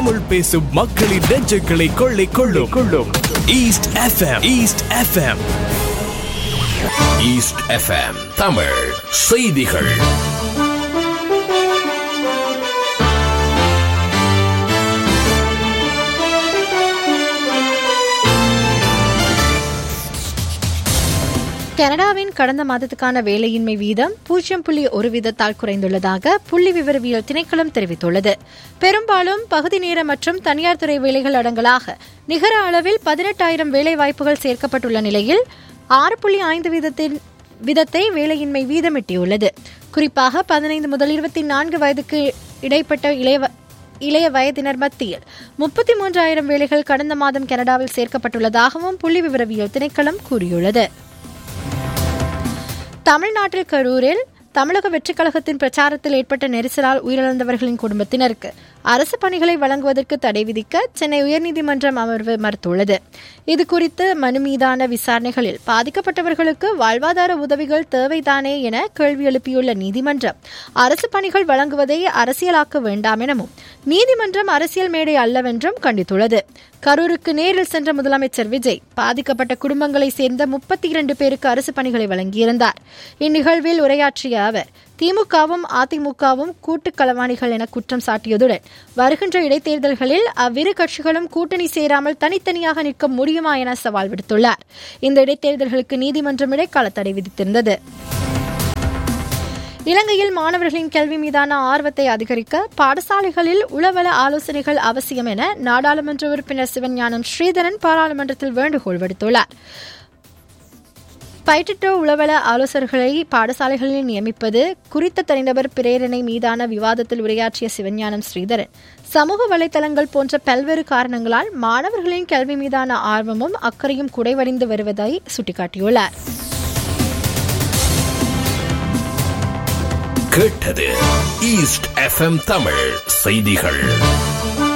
தமிழ் பேசும் மக்களின் நெஞ்சங்களை கொள்ளை கொள்ளும் கொள்ளும் East FM East FM East FM Tamil செய்திகள் கனடாவின் கடந்த மாதத்துக்கான வேலையின்மை வீதம் பூஜ்ஜியம் புள்ளி ஒரு வீதத்தால் குறைந்துள்ளதாக புள்ளி விவரவியல் திணைக்களம் தெரிவித்துள்ளது பெரும்பாலும் பகுதி நேர மற்றும் தனியார் துறை வேலைகள் அடங்கலாக நிகர அளவில் பதினெட்டாயிரம் வேலை வாய்ப்புகள் சேர்க்கப்பட்டுள்ள நிலையில் ஆறு புள்ளி ஐந்து வீதத்தின் விதத்தை வேலையின்மை வீதம் எட்டியுள்ளது குறிப்பாக பதினைந்து முதல் இருபத்தி நான்கு வயதுக்கு இடைப்பட்ட இளைய இளைய வயதினர் மத்தியில் முப்பத்தி மூன்றாயிரம் வேலைகள் கடந்த மாதம் கனடாவில் சேர்க்கப்பட்டுள்ளதாகவும் புள்ளி விவரவியல் திணைக்களம் கூறியுள்ளது தமிழ்நாட்டில் கரூரில் தமிழக வெற்றிக் கழகத்தின் பிரச்சாரத்தில் ஏற்பட்ட நெரிசலால் உயிரிழந்தவர்களின் குடும்பத்தினருக்கு அரசு பணிகளை வழங்குவதற்கு தடை விதிக்க சென்னை உயர்நீதிமன்றம் அமர்வு மறுத்துள்ளது இதுகுறித்து மனு மீதான விசாரணைகளில் பாதிக்கப்பட்டவர்களுக்கு வாழ்வாதார உதவிகள் தேவைதானே என கேள்வி எழுப்பியுள்ள நீதிமன்றம் அரசு பணிகள் வழங்குவதை அரசியலாக்க வேண்டாம் எனவும் நீதிமன்றம் அரசியல் மேடை அல்லவென்றும் கண்டித்துள்ளது கரூருக்கு நேரில் சென்ற முதலமைச்சர் விஜய் பாதிக்கப்பட்ட குடும்பங்களை சேர்ந்த முப்பத்தி இரண்டு பேருக்கு அரசு பணிகளை வழங்கியிருந்தார் இந்நிகழ்வில் உரையாற்றிய அவர் திமுகவும் அதிமுகவும் கூட்டு களவாணிகள் என குற்றம் சாட்டியதுடன் வருகின்ற இடைத்தேர்தல்களில் அவ்விரு கட்சிகளும் கூட்டணி சேராமல் தனித்தனியாக நிற்க முடியுமா என சவால் விடுத்துள்ளார் இந்த இடைத்தேர்தல்களுக்கு நீதிமன்றம் இடைக்கால தடை விதித்திருந்தது இலங்கையில் மாணவர்களின் கல்வி மீதான ஆர்வத்தை அதிகரிக்க பாடசாலைகளில் உளவல ஆலோசனைகள் அவசியம் என நாடாளுமன்ற உறுப்பினர் சிவஞானம் ஸ்ரீதரன் பாராளுமன்றத்தில் வேண்டுகோள் விடுத்துள்ளார் பயிற்றிட்ட உளவல ஆலோசகர்களை பாடசாலைகளில் நியமிப்பது குறித்த தனிநபர் பிரேரணை மீதான விவாதத்தில் உரையாற்றிய சிவஞானம் ஸ்ரீதரன் சமூக வலைதளங்கள் போன்ற பல்வேறு காரணங்களால் மாணவர்களின் கல்வி மீதான ஆர்வமும் அக்கறையும் குறைவடைந்து வருவதை சுட்டிக்காட்டியுள்ளார் கேட்டது ஈஸ்ட் எஃப்எம் தமிழ் செய்திகள்